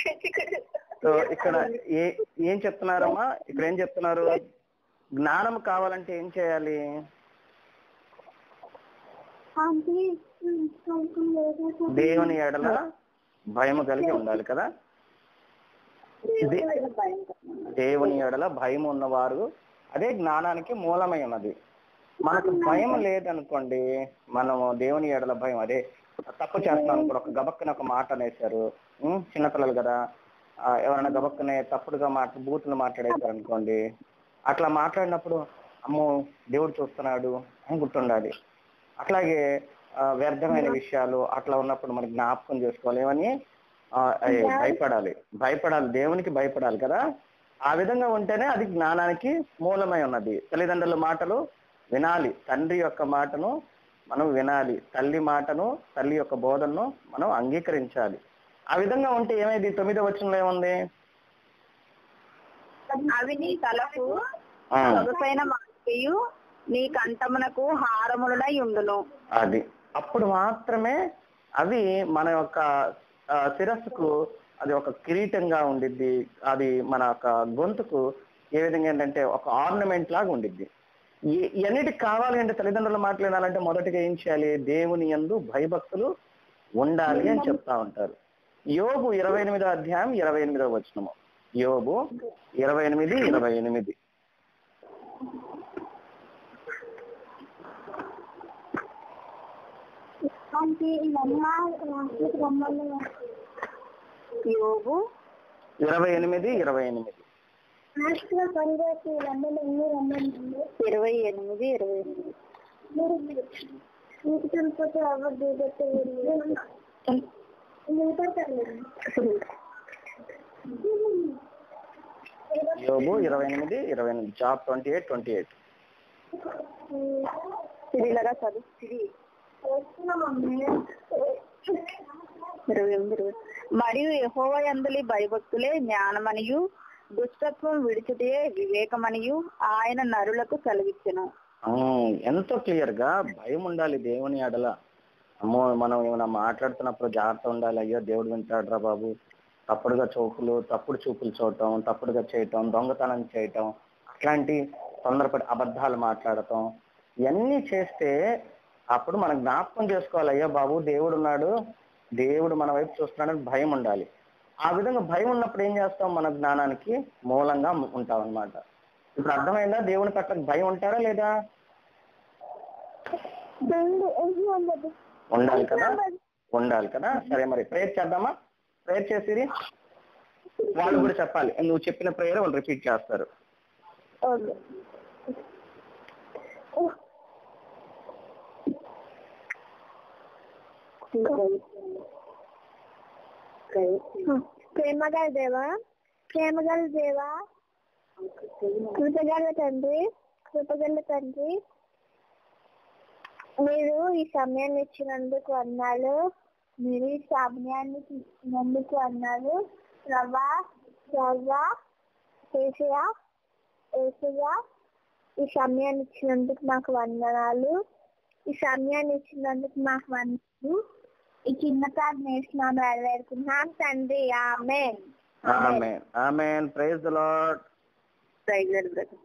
so ఇక్కడ ఏ ఏం చెప్తున్నారమ్మా ఇక్కడ ఏం చెప్తున్నారు జ్ఞానం కావాలంటే ఏం చేయాలి దేవుని ఎడల భయము కలిగి ఉండాలి కదా దేవుని ఎడల భయం ఉన్నవారు అదే జ్ఞానానికి మూలమై ఉన్నది మనకు భయం లేదనుకోండి మనము దేవుని ఎడల భయం అదే తప్పు చేస్తున్నాం అనుకో ఒక గబక్కన ఒక మాట అనేసారు ఉం, చిన్నపిల్లలు కదా ఆ, ఎవరైనా గబక్కనే తప్పుడుగా మాట బూతులు మాట్లాడేశారు అనుకోండి అట్లా మాట్లాడినప్పుడు అమ్మో దేవుడు చూస్తున్నాడు అని గుర్తుండాలి అట్లాగే ఆ, వ్యర్థమైన విషయాలు అట్లా ఉన్నప్పుడు మనకి జ్ఞాపకం చేసుకోవాలి ఏమని ఆ, అయ్ భయపడాలి భయపడాలి దేవునికి భయపడాలి కదా ఆ విధంగా ఉంటేనే అది జ్ఞానానికి మూలమై ఉన్నది తల్లిదండ్రుల మాటలు వినాలి తండ్రి యొక్క మాటను మనం వినాలి తల్లి మాటను తల్లి యొక్క బోధనను మనం అంగీకరించాలి ఆ విధంగా ఉంటే ఏమైంది తొమ్మిదో వచనంలో ఏముంది అవి నీ తలకు ఆ, సొగసైన మాటయు నీ కంఠమునకు హారములై ఉండును అది అప్పుడు మాత్రమే అవి మన యొక్క ఆ, శిరస్సుకు అది ఒక కిరీటంగా ఉండిద్ది అది మన యొక్క గొంతుకు ఏ విధంగా ఏంటంటే ఒక ఆర్నమెంట్ లాగా ఉండిద్ది ఈ- ఇవన్నిటికి కావాలి అంటే తల్లిదండ్రులు మాట్లాడాలంటే మొదటిగా ఏం చేయాలి దేవుని యందు భయభక్తులు ఉండాలి అని చెప్తా ఉంటారు యోబు ఇరవై ఎనిమిదో అధ్యాయం ఇరవై ఎనిమిదో వచనము యోబు ఇరవై ఎనిమిది ఇరవై ఎనిమిది యోగు ఇరవై ఎనిమిది ఇరవై ఎనిమిది ఇరవై ఎనిమిది ఇరవై ఎనిమిది యోబు ఇరవై ఎనిమిది ఇరవై ఎనిమిది job twenty eight twenty eight సిరిలగా చదువు సిరి ఇరవై ఎనిమిది ఇరవై మరియు యహోవ యందులి భయభక్తులే జ్ఞానమనియు దుష్టత్వం విడిచితే వివేకమనియు ఆయన నరులకు కలిగించెను ఎంతో క్లియర్ గా భయం ఉండాలి దేవుని అడల అమ్మో మనం ఏమైనా మాట్లాడుతున్నప్పుడు జాగ్రత్త ఉండాలి అయ్యో దేవుడు వింటాడురా బాబు తప్పుడుగా చూపులు తప్పుడు చూపులు చూడటం తప్పుడుగా చేయటం దొంగతనం చేయటం అట్లాంటి తొందరపడి అబద్ధాలు మాట్లాడటం ఇవన్నీ చేస్తే అప్పుడు మనం జ్ఞాపకం చేసుకోవాలి అయ్యో బాబు దేవుడు ఉన్నాడు దేవుడు మన వైపు చూస్తున్నాడని భయం ఉండాలి ఆ విధంగా భయం ఉన్నప్పుడు ఏం చేస్తాం మన జ్ఞానానికి మూలంగా ఉంటాం అన్నమాట ఇప్పుడు అర్థమైందా దేవుని పట్ల భయం ఉంటారా లేదా ఉండాలి కదా ఉండాలి కదా సరే మరి ప్రేయర్ చేద్దామా ప్రేయర్ చేసేది వాళ్ళు కూడా చెప్పాలి నువ్వు చెప్పిన ప్రేయర్ వాళ్ళు రిపీట్ చేస్తారు ప్రేమగల దేవా ప్రేమగల దేవా కృతగల తండ్రి కృతగల తండ్రి మీరు ఈ సమయాన్ని ఇచ్చినందుకు అన్నాలు మీరు ఈ సమయాన్ని ఇచ్చినందుకు అన్నాలు ప్రభా ప్రభా ఏసయా ఏసయా ఈ సమయాన్ని ఇచ్చినందుకు మాకు వందనాలు ఈ సమయాన్ని ఇచ్చినందుకు మాకు వందనాలు ఈ చిన్న కాదు నేర్చుకున్నాను వెళ్ళేడుకున్నాం తండ్రి ఆమె amen amen praise the lord praise brother